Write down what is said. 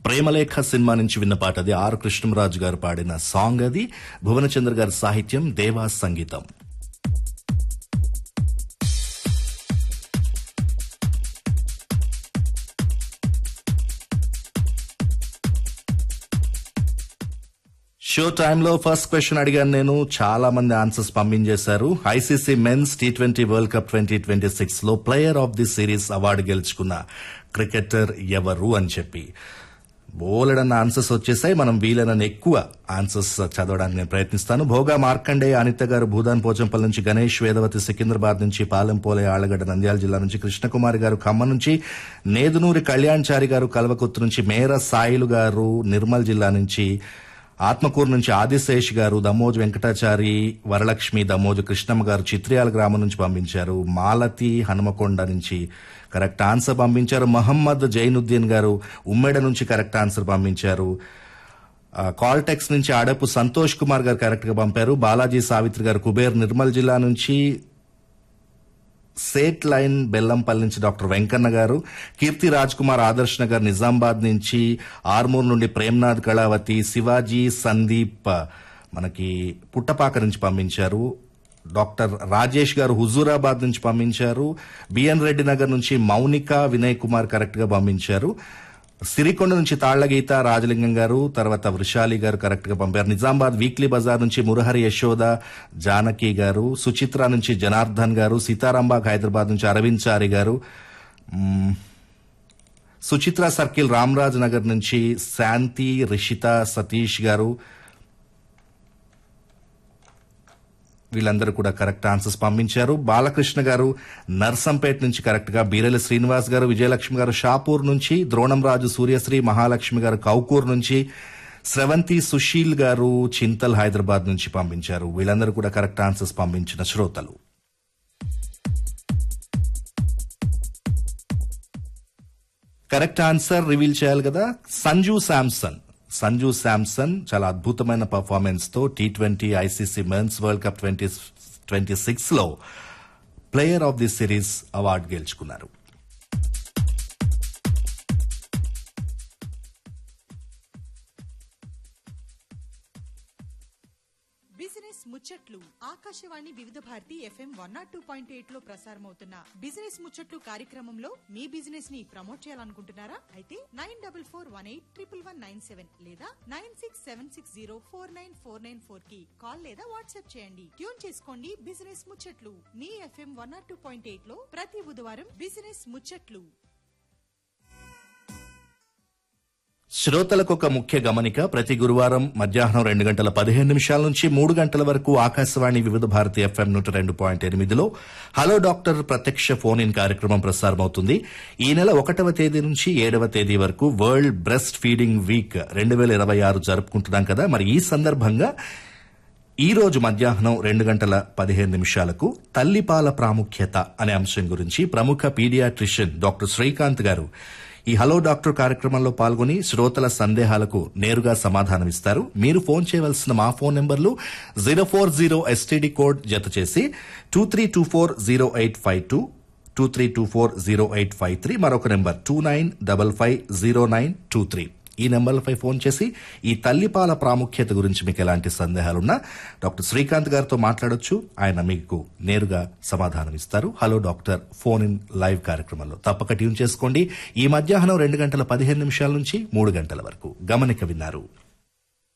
ప్రేమలేఖ cinema నుంచి విన్న పాట అది ఆర్ కృష్ణరాజు గారు పాడిన సాంగ్ అది భువనచంద్ర గారి సాహిత్యం దేవా సంగీతం షో టైంలో ఫస్ట్ క్వశ్చన్ అడిగాను నేను చాలా మంది ఆన్సర్స్ పంపించేశారు ICC men's T twenty World Cup twenty twenty six లో player of the series award గెలుచుకున్న క్రికెటర్ ఎవరు అని చెప్పి బోలెడన్న ఆన్సర్స్ వచ్చేసాయి మనం వీలైన ఎక్కువ ఆన్సర్స్ చదవడానికి నేను ప్రయత్నిస్తాను భోగా మార్కండే అనిత గారు భూదాన్ పోచంపల్లి నుంచి గణేష్ వేదవతి సికింద్రాబాద్ నుంచి పాలెంపోలే ఆళ్లగడ్డ నంద్యాల జిల్లా నుంచి కృష్ణకుమారి గారు ఖమ్మం నుంచి నేదునూరి కళ్యాణ్చారి గారు కల్వకుత్తు నుంచి మేర సాయిలు గారు నిర్మల్ జిల్లా నుంచి ఆత్మకూరు నుంచి ఆదిశేష్ గారు దమోజు వెంకటాచారి వరలక్ష్మి దమోజు కృష్ణమ్మ గారు చిత్రియాల గ్రామం నుంచి పంపించారు మాలతి హనుమకొండ నుంచి కరెక్ట్ ఆన్సర్ పంపించారు మహమ్మద్ జైనుద్దీన్ గారు ఉమ్మెడ నుంచి కరెక్ట్ ఆన్సర్ పంపించారు ఆ, కాల్టెక్స్ నుంచి ఆడపు సంతోష్ కుమార్ గారు కరెక్ట్ గా పంపారు బాలాజీ సావిత్రి గారు కుబేర్ నిర్మల్ జిల్లా నుంచి సేట్ లైన్ బెల్లంపల్లి నుంచి డాక్టర్ వెంకన్న గారు కీర్తి రాజ్ కుమార్ ఆదర్శ్ నగర్ నిజామాబాద్ నుంచి ఆర్మూర్ నుండి ప్రేమ్నాథ్ కళావతి శివాజీ సందీప్ మనకి పుట్టపాక నుంచి పంపించారు డాక్టర్ రాజేష్ గారు హుజూరాబాద్ నుంచి పంపించారు బిఎన్ రెడ్డి నగర్ నుంచి మౌనిక వినయ్ కుమార్ కరెక్ట్ గా పంపించారు సిరికొండ నుంచి తాళ్లగీత రాజలింగం గారు తర్వాత వృషాలి గారు కరెక్ట్ గా పంపారు నిజామాబాద్ వీక్లీ బజార్ నుంచి మురహరి యశోద జానకి గారు సుచిత్ర నుంచి జనార్దన్ గారు సీతారాంబాగ్ హైదరాబాద్ నుంచి అరవింద్ చారి గారు మ్మ్. సుచిత్ర సర్కిల్ రామరాజ్ నగర్ నుంచి శాంతి రిషిత సతీష్ గారు వీళ్ళందరూ కూడా కరెక్ట్ ఆన్సర్స్ పంపించారు బాలకృష్ణ గారు నర్సంపేట నుంచి కరెక్ట్ గా బీరెల శ్రీనివాస్ గారు విజయలక్ష్మి గారు షాపూర్ నుంచి ద్రోణంరాజు సూర్యశ్రీ మహాలక్ష్మి గారు కౌకూర్ నుంచి స్రవంతి సుశీల్ గారు చింతల్ హైదరాబాద్ నుంచి పంపించారు వీళ్ళందరూ కూడా కరెక్ట్ ఆన్సర్స్ పంపించిన శ్రోతలు కరెక్ట్ ఆన్సర్ రివీల్ చేయాలి కదా సంజు శాంసన్ సంజు శాంసన్ చాలా అద్భుతమైన పర్ఫార్మెన్స్ తో T twenty ICC men's World Cup twenty twenty six లో player of the series award గెలుచుకున్నారు బిజినెస్ ముచ్చట్లు Akashvani Vividh Bharati FM one naught two point eight లో ప్రసారమవుతున్న బిజినెస్ ముచ్చట్లు కార్యక్రమంలో మీ బిజినెస్ ని ప్రమోట్ చేయాలనుకుంటున్నారా అయితే nine double four one eight triple one nine seven లేదా nine six seven six zero four nine four nine four కి కాల్ లేదా వాట్సాప్ చేయండి ట్యూన్ చేసుకోండి బిజినెస్ ముచ్చట్లు మీ FM one naught two point eight లో ప్రతి బుధవారం బిజినెస్ ముచ్చట్లు శ్రోతలకు ఒక ముఖ్య గమనిక ప్రతి గురువారం మధ్యాహ్నం రెండు గంటల పదిహేను నిమిషాల నుంచి మూడు గంటల వరకు ఆకాశవాణి వివిధ భారతి ఎఫ్ఎం నూట రెండు పాయింట్ ఎనిమిదిలో హలో డాక్టర్ ప్రత్యక్ష ఫోన్ ఇన్ కార్యక్రమం ప్రసారమవుతుంది ఈ నెల ఒకటవ తేదీ నుంచి ఏడవ తేదీ వరకు వరల్డ్ బ్రెస్ట్ ఫీడింగ్ వీక్ రెండు వేల ఇరవై ఆరు జరుపుకుంటున్నాం కదా మరి ఈ సందర్భంగా ఈ రోజు మధ్యాహ్నం రెండు గంటల పదిహేను నిమిషాలకు తల్లిపాల ప్రాముఖ్యత అనే అంశం గురించి ప్రముఖ పీడియాట్రిషియన్ డాక్టర్ శ్రీకాంత్ గారు ఈ హలో డాక్టర్ కార్యక్రమంలో పాల్గొని శ్రోతల సందేహాలకు నేరుగా సమాధానమిస్తారు మీరు ఫోన్ చేయవలసిన మా ఫోన్ నెంబర్లు zero four zero STD code జత చేసి two three two four zero eight five two two three two four zero eight five three మరొక number two nine double five zero nine two three ఈ నెంబర్లపై phone చేసి ఈ తల్లిపాల ప్రాముఖ్యత గురించి మీకు ఎలాంటి సందేహాలున్నా డాక్టర్ శ్రీకాంత్ గారితో మాట్లాడొచ్చు ఆయన మీకు నేరుగా సమాధానం ఇస్తారు hello doctor phone in live కార్యక్రమంలో తప్పక ట్యూన్ చేసుకోండి ఈ మధ్యాహ్నం రెండు గంటల పదిహేను నిమిషాల నుంచి మూడు గంటల వరకు గమనిక విన్నారు